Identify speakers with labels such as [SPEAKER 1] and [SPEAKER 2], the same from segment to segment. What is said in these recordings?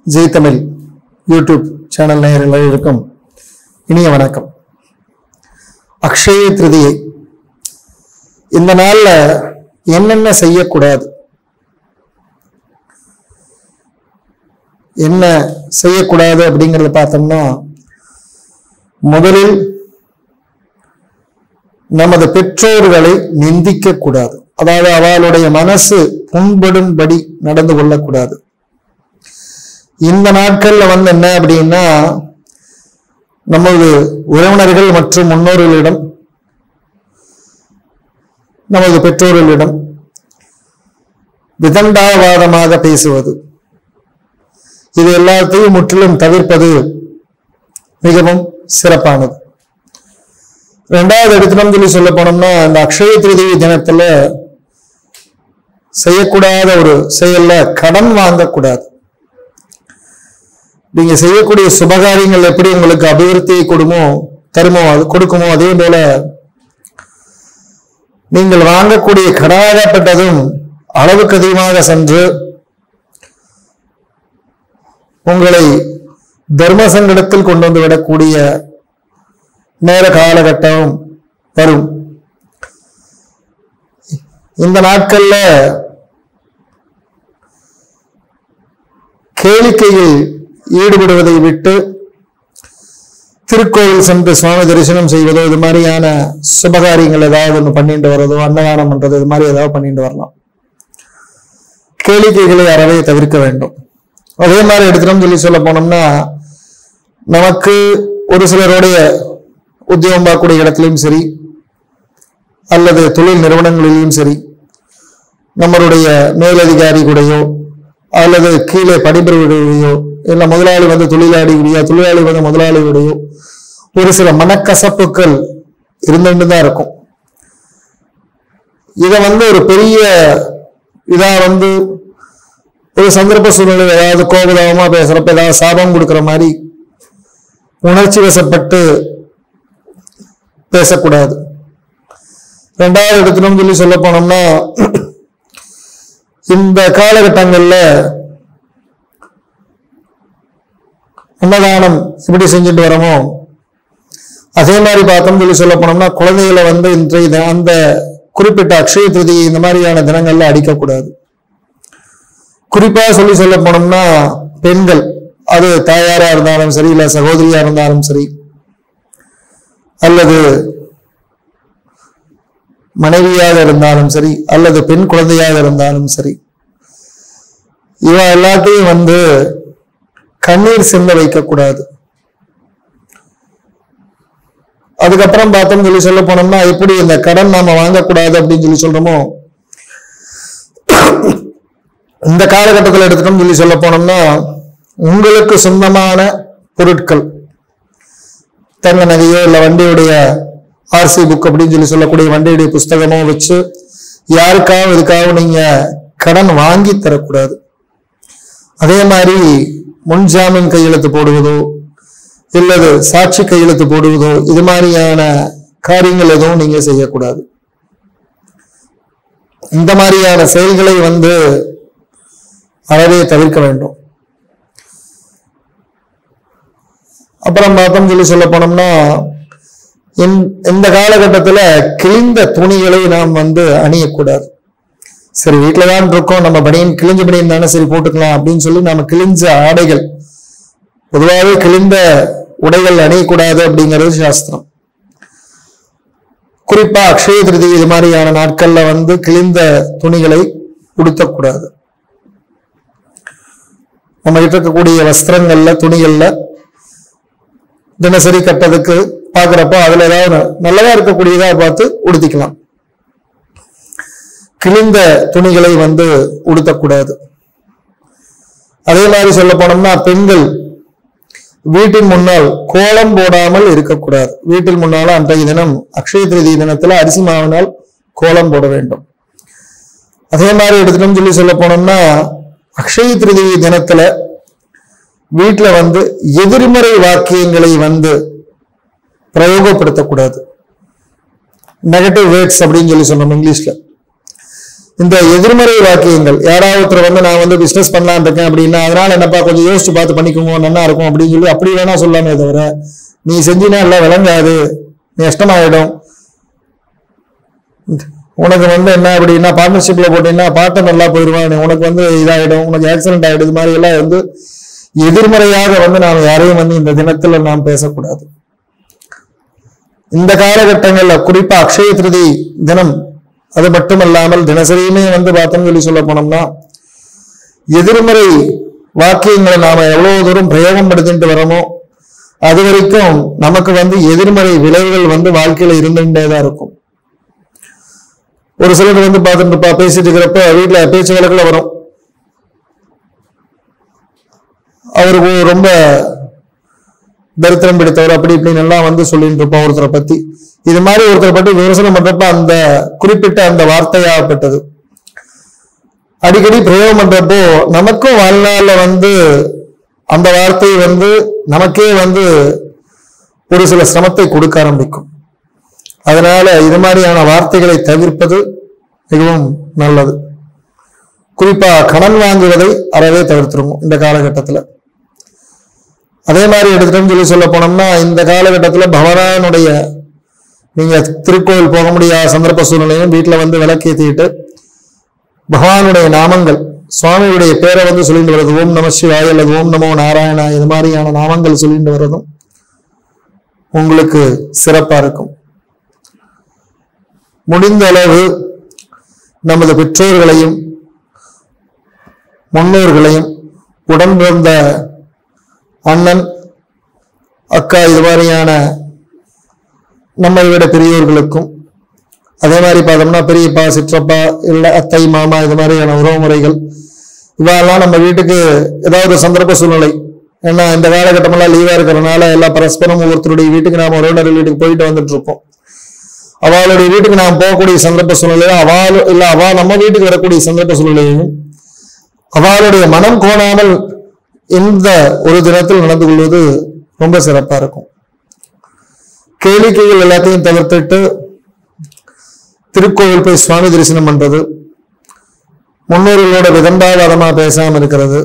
[SPEAKER 1] Jai Tamil YouTube channel நேயர்கள் இருக்கும் இனிய வணக்கம் அக்ஷய திருதியை இந்த நாள்ல என்னென்ன செய்யக்கூடாது என்ன செய்யக்கூடாது அப்படிங்கறத பார்த்தோம்னா முதலில் நமது பெற்றோர்களை நிந்திக்க கூடாது அதாவது அவளுடைய மனசு புண்படும்படி நடந்து கொள்ளக்கூடாது இந்த நாட்கள்ல வந்து என்ன அப்படின்னா நமது உறவினர்கள் மற்றும் முன்னோர்களிடம் நமது பெற்றோர்களிடம் விதண்டாவாதமாக பேசுவது இது எல்லாத்தையும் முற்றிலும் தவிர்ப்பது மிகவும் சிறப்பானது ரெண்டாவது எடுத்துனோம் சொல்லி சொல்ல போனோம்னா இந்த அக்ஷய திருதி தினத்துல செய்யக்கூடாத ஒரு செயல்ல கடன் வாங்கக்கூடாது நீங்க செய்யக்கூடிய சுபகாரியங்கள் எப்படி உங்களுக்கு அபிவிருத்தியை கொடுமோ தருமோ அது கொடுக்குமோ அதே போல நீங்கள் வாங்கக்கூடிய கடனாகப்பட்டதும் அளவுக்கு அதிகமாக சென்று உங்களை தர்ம சங்கடத்தில் கொண்டு வந்து விடக்கூடிய நேர காலகட்டம் வரும் இந்த நாட்கள்ல கேளிக்கையில் ஈடுபடுவதை விட்டு திருக்கோவில் சென்று சுவாமி தரிசனம் செய்வதோ இது மாதிரியான சுபகாரியங்கள் ஏதாவது ஒன்று பண்ணிட்டு வர்றதோ அன்னதானம் பண்றது இது மாதிரி ஏதாவது பண்ணிட்டு வரலாம் கேளிக்கைகளை அறவே தவிர்க்க வேண்டும் அதே மாதிரி எடுத்துட்டோம் சொல்லி சொல்ல போனோம்னா நமக்கு ஒரு சிலருடைய உத்தியோகம் பார்க்கக்கூடிய இடத்துலையும் சரி அல்லது தொழில் நிறுவனங்களிலும் சரி நம்மளுடைய மேலதிகாரி கூடயோ அல்லது கீழே பணிபுரிவுடையோ இல்ல முதலாளி வந்து தொழிலாளியுடைய தொழிலாளி வந்து முதலாளியுடையோ ஒரு சில மனக்கசப்புகள் இருந்துட்டு தான் இருக்கும் இதை வந்து ஒரு பெரிய இதா வந்து ஒரு சந்தர்ப்ப சூழ்நிலை ஏதாவது கோபதாபமா பேசுறப்ப ஏதாவது சாபம் கொடுக்கிற மாதிரி உணர்ச்சி வசப்பட்டு பேசக்கூடாது ரெண்டாவது எடுத்துனோம் சொல்லி சொல்ல போனோம்னா இந்த காலகட்டங்கள்ல அன்னதானம் எப்படி செஞ்சுட்டு வரோமோ அதே மாதிரி பார்த்தோம் சொல்லி சொல்ல போனோம்னா குழந்தைகளை வந்து இன்றைய தின- அந்த குறிப்பிட்ட அக்ஷய திருதி இந்த மாதிரியான தினங்கள்ல அடிக்கக்கூடாது குறிப்பா சொல்லி சொல்ல போனோம்னா பெண்கள் அது தாயாரா இருந்தாலும் சரி இல்ல சகோதரியா இருந்தாலும் சரி அல்லது மனைவியாக இருந்தாலும் சரி அல்லது பெண் குழந்தையாக இருந்தாலும் சரி இவ எல்லாத்தையும் வந்து கண்ணீர் சிந்த வைக்கக்கூடாது அதுக்கப்புறம் பார்த்தோம் சொல்லி சொல்ல போனோம்னா எப்படி இந்த கடன் நாம வாங்கக்கூடாது அப்படின்னு சொல்லி சொல்றோமோ இந்த காலகட்டத்தில் எடுத்துட்டோம் சொல்லி சொல்ல போனோம்னா உங்களுக்கு சொந்தமான பொருட்கள் தங்க நகையோ இல்ல வண்டியுடைய ஆர்சி புக் அப்படின்னு சொல்லி சொல்லக்கூடிய வண்டியுடைய புஸ்தகமோ வச்சு யாருக்காகவும் இதுக்காகவும் நீங்க கடன் வாங்கி தரக்கூடாது அதே மாதிரி முன்ஜாமீன் கையெழுத்து போடுவதோ இல்லது சாட்சி கையெழுத்து போடுவதோ இது மாதிரியான காரியங்கள் எதுவும் நீங்க செய்யக்கூடாது இந்த மாதிரியான செயல்களை வந்து அறவே தவிர்க்க வேண்டும் அப்புறம் பார்த்தோம் சொல்லி சொல்ல போனோம்னா இந்த- இந்த காலகட்டத்துல கிழிந்த துணிகளை நாம் வந்து அணியக்கூடாது சரி வீட்டுல தான் இருக்கோம் நம்ம பனியன் கிழிஞ்ச பனியன் தானே சரி போட்டுக்கலாம் அப்படின்னு சொல்லி நம்ம கிழிஞ்ச ஆடைகள் பொதுவாகவே கிழிந்த உடைகள் அணியக்கூடாது அப்படிங்கிறது சாஸ்திரம் குறிப்பா அக்ஷய திருதி இது மாதிரியான நாட்கள்ல வந்து கிழிந்த துணிகளை உடுத்தக்கூடாது நம்ம கிட்ட இருக்கக்கூடிய வஸ்திரங்கள்ல துணிகள்ல தினசரி கட்டதுக்கு பாக்குறப்ப அதுல ஏதாவது நல்லதா இருக்கக்கூடியதா பார்த்து உடுத்திக்கலாம் கிழிந்த துணிகளை வந்து உடுத்தக்கூடாது அதே மாதிரி சொல்ல போனோம்னா பெண்கள் வீட்டின் முன்னால் கோலம் போடாமல் இருக்கக்கூடாது வீட்டில் முன்னால அன்றைய தினம் அக்ஷய திருதி தினத்துல அரிசி மாவினால் கோலம் போட வேண்டும் அதே மாதிரி எடுத்துட்டோம் சொல்லி சொல்ல போனோம்னா அக்ஷய திருதி தினத்துல வீட்டுல வந்து எதிர்மறை வாக்கியங்களை வந்து பிரயோகப்படுத்தக்கூடாது நெகட்டிவ் வேர்ட்ஸ் அப்படின்னு சொல்லி சொன்னோம் இங்கிலீஷ்ல இந்த எதிர்மறை வாக்கியங்கள் யாராவது ஒருத்தர் வந்து நான் வந்து பிசினஸ் பண்ணலாம்னு இருக்கேன் அப்படின்னா அதனால என்னப்பா கொஞ்சம் யோசிச்சு பார்த்து பண்ணிக்கோங்க நல்லா இருக்கும் அப்படின்னு சொல்லி அப்படி வேணா சொல்லாமே தவிர நீ செஞ்சினா எல்லாம் விளங்காது நஷ்டமாயிடும் உனக்கு வந்து என்ன அப்படின்னா பார்ட்னர்ஷிப்ல போட்டீங்கன்னா பார்ட்னர் நல்லா போயிடுவான் நீ- உனக்கு வந்து இதாயிடும் உனக்கு ஆக்சிடென்ட் ஆயிடும் இது மாதிரி எல்லாம் வந்து எதிர்மறையாக வந்து நாம் யாரையும் வந்து இந்த தினத்துல நாம் பேசக்கூடாது இந்த காலகட்டங்கள்ல குறிப்பா அக்ஷய திருதி தினம் அது மட்டுமல்லாமல் தினசரியுமே வந்து பார்த்தோம்னு சொல்லி சொல்ல போனோம்னா எதிர்மறை வாக்கியங்களை நாம எவ்வளவு தூரம் பிரயோகம் படுத்திட்டு வரோமோ அது வரைக்கும் நமக்கு வந்து எதிர்மறை விளைவுகள் வந்து வாழ்க்கையில இருந்துட்டே தான் இருக்கும் ஒரு சிலர் வந்து பார்த்துட்டு இருப்பா பேசிட்டு இருக்கிறப்ப வீட்டுல பேச்சு வழக்குல வரும் அவருக்கு ரொம்ப தரித்திரம் பிடித்தவர் அப்படி இப்படின்னு எல்லாம் வந்து சொல்லிட்டு இருப்போம் ஒருத்தரை பத்தி இது மாதிரி ஒருத்தரை பற்றி விமர்சனம் பண்றப்ப அந்த குறிப்பிட்ட அந்த வார்த்தையாகப்பட்டது அடிக்கடி பிரயோகம் பண்றப்போ நமக்கும் வாழ்நாள்ல வந்து அந்த வார்த்தை வந்து நமக்கே வந்து ஒரு சில சிரமத்தை கொடுக்க ஆரம்பிக்கும் அதனால இது மாதிரியான வார்த்தைகளை தவிர்ப்பது மிகவும் நல்லது குறிப்பா கடன் வாங்குவதை அறவே தவிர்த்துருங்க இந்த காலகட்டத்துல அதே மாதிரி எடுத்துட்டோம்னு சொல்லி சொல்ல போனோம்னா இந்த காலகட்டத்துல பகவானுடைய நீங்க திருக்கோவில் போக முடியாத சந்தர்ப்ப சூழ்நிலையும் வீட்டுல வந்து விளக்கேத்திட்டு பகவானுடைய நாமங்கள் சுவாமியுடைய பேரை வந்து சொல்லிட்டு வர்றது ஓம் நம சிவாய அல்லது ஓம் நமோ நாராயணா இது மாதிரியான நாமங்கள் சொல்லிட்டு வர்றதும் உங்களுக்கு சிறப்பா இருக்கும் முடிந்த அளவு நமது பெற்றோர்களையும் முன்னோர்களையும் உடன் பிறந்த அண்ணன் அக்கா இது மாதிரியான நம்மை விட பெரியோர்களுக்கும் அதே மாதிரி பார்த்தோம்னா பெரியப்பா சிற்றப்பா இல்லை அத்தை மாமா இது மாதிரியான உறவுமுறைகள் இவெல்லாம் நம்ம வீட்டுக்கு ஏதாவது ஒரு சந்தர்ப்ப சூழ்நிலை ஏன்னா இந்த காலகட்டமெல்லாம் லீவா இருக்கிறதுனால எல்லா பரஸ்பரம் ஒவ்வொருத்தருடைய வீட்டுக்கு நாம உறவினர்கள் வீட்டுக்கு போயிட்டு வந்துட்டு இருப்போம் அவளுடைய வீட்டுக்கு நாம் போகக்கூடிய சந்தர்ப்ப சூழ்நிலையும் அவள் இல்ல அவ நம்ம வீட்டுக்கு வரக்கூடிய சந்தர்ப்ப சூழ்நிலையும் அவளுடைய மனம் கோணாமல் இந்த ஒரு தினத்தில் நடந்து கொள்வது ரொம்ப சிறப்பா இருக்கும் கேளிக்கைகள் எல்லாத்தையும் தவிர்த்துட்டு திருக்கோவில் போய் சுவாமி தரிசனம் பண்றது முன்னோர்களோட விதண்டாவாதமா பேசாம இருக்கிறது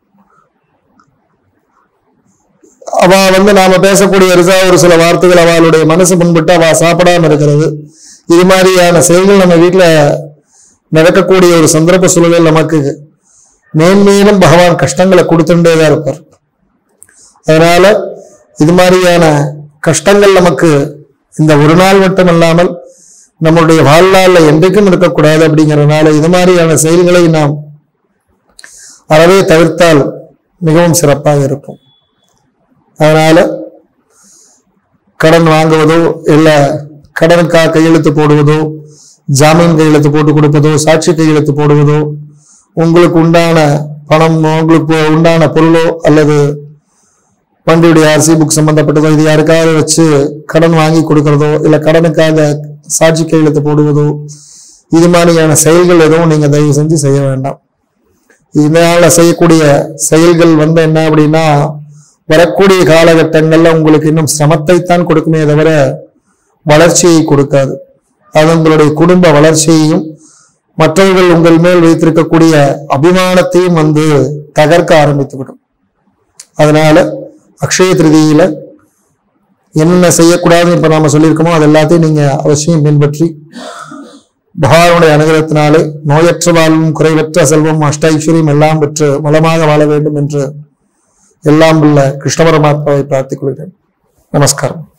[SPEAKER 1] அவ வந்து நாம பேசக்கூடிய ரிசா ஒரு சில வார்த்தைகள் அவளுடைய மனசு முன்பட்டு அவ சாப்பிடாம இருக்கிறது இது மாதிரியான செயல்கள் நம்ம வீட்டுல நடக்கக்கூடிய ஒரு சந்தர்ப்ப சூழலில் நமக்கு மேன்மேலும் பகவான் கஷ்டங்களை கொடுத்துட்டே தான் இருப்பார் அதனால இது மாதிரியான கஷ்டங்கள் நமக்கு இந்த ஒரு நாள் மட்டும் இல்லாமல் நம்மளுடைய வாழ்நாள்ல என்றைக்கும் இருக்கக்கூடாது அப்படிங்கறதுனால இது மாதிரியான செயல்களை நாம் அறவே தவிர்த்தால் மிகவும் சிறப்பாக இருக்கும் அதனால கடன் வாங்குவதோ இல்ல கடனுக்காக கையெழுத்து போடுவதோ ஜாமீன் கையெழுத்து போட்டு கொடுப்பதோ சாட்சி கையெழுத்து போடுவதோ உங்களுக்கு உண்டான பணம் உங்களுக்கு உண்டான பொருளோ அல்லது வண்டியுடைய ஆர்சி புக் சம்பந்தப்பட்டதோ இது யாருக்காவது வச்சு கடன் வாங்கி கொடுக்கறதோ இல்ல கடனுக்காக சாட்சி கையெழுத்து போடுவதோ இது மாதிரியான செயல்கள் எதுவும் நீங்க தயவு செஞ்சு செய்ய வேண்டாம் இதனால செய்யக்கூடிய செயல்கள் வந்து என்ன அப்படின்னா வரக்கூடிய காலகட்டங்கள்ல உங்களுக்கு இன்னும் சிரமத்தைத்தான் கொடுக்குமே தவிர வளர்ச்சியை கொடுக்காது அது உங்களுடைய குடும்ப வளர்ச்சியையும் மற்றவர்கள் உங்கள் மேல் வைத்திருக்கக்கூடிய அபிமானத்தையும் வந்து தகர்க்க ஆரம்பித்துவிடும் அதனால அக்ஷய திருதியில என்னென்ன செய்யக்கூடாதுன்னு இப்ப நாம சொல்லியிருக்கோமோ அது எல்லாத்தையும் நீங்க அவசியம் பின்பற்றி பகவானுடைய அனுகிரகத்தினாலே நோயற்ற வாழ்வும் குறைவற்ற செல்வம் அஷ்டைஸ்வரியம் எல்லாம் பெற்று வளமாக வாழ வேண்டும் என்று எல்லாம் உள்ள கிருஷ்ண பரமாத்மாவை பிரார்த்திக் கொள்கிறேன் நமஸ்காரம்